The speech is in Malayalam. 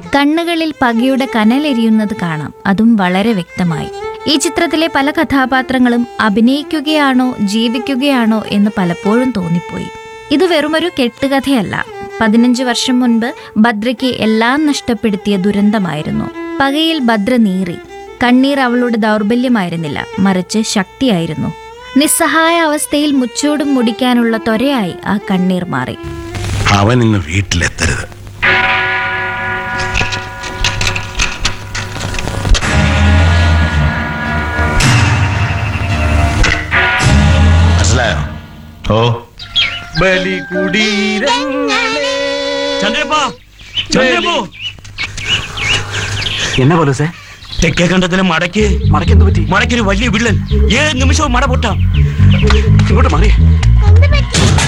കണ്ണുകളിൽ പകയുടെ കനലെരിയുന്നത് കാണാം അതും വളരെ വ്യക്തമായി ഈ ചിത്രത്തിലെ പല കഥാപാത്രങ്ങളും അഭിനയിക്കുകയാണോ ജീവിക്കുകയാണോ എന്ന് പലപ്പോഴും തോന്നിപ്പോയി ഇത് വെറുമൊരു കെട്ടുകഥയല്ല പതിനഞ്ച് വർഷം മുൻപ് ഭദ്രയ്ക്ക് എല്ലാം നഷ്ടപ്പെടുത്തിയ ദുരന്തമായിരുന്നു പകയിൽ ഭദ്ര നീറി കണ്ണീർ അവളുടെ ദൗർബല്യമായിരുന്നില്ല മറിച്ച് ശക്തിയായിരുന്നു നിസ്സഹായ അവസ്ഥയിൽ മുച്ചൂടും മുടിക്കാനുള്ള ത്വരയായി ആ കണ്ണീർ മാറി അവൻ ഇന്ന് വീട്ടിലെത്തരുത് മനസ്സിലായോ ഓ ചന്ദ്രപ്പാ ചന്ദ്രപ്പോ എന്നാ പോലീസേ തെക്കേ കണ്ടത്തിലെ മടക്ക് മടക്കെന്ത് പറ്റി മടക്കൊരു വലിയ വിള്ളൻ ഏത് നിമിഷവും മട പൊട്ടാം ഇങ്ങോട്ട് മാറി എന്ത്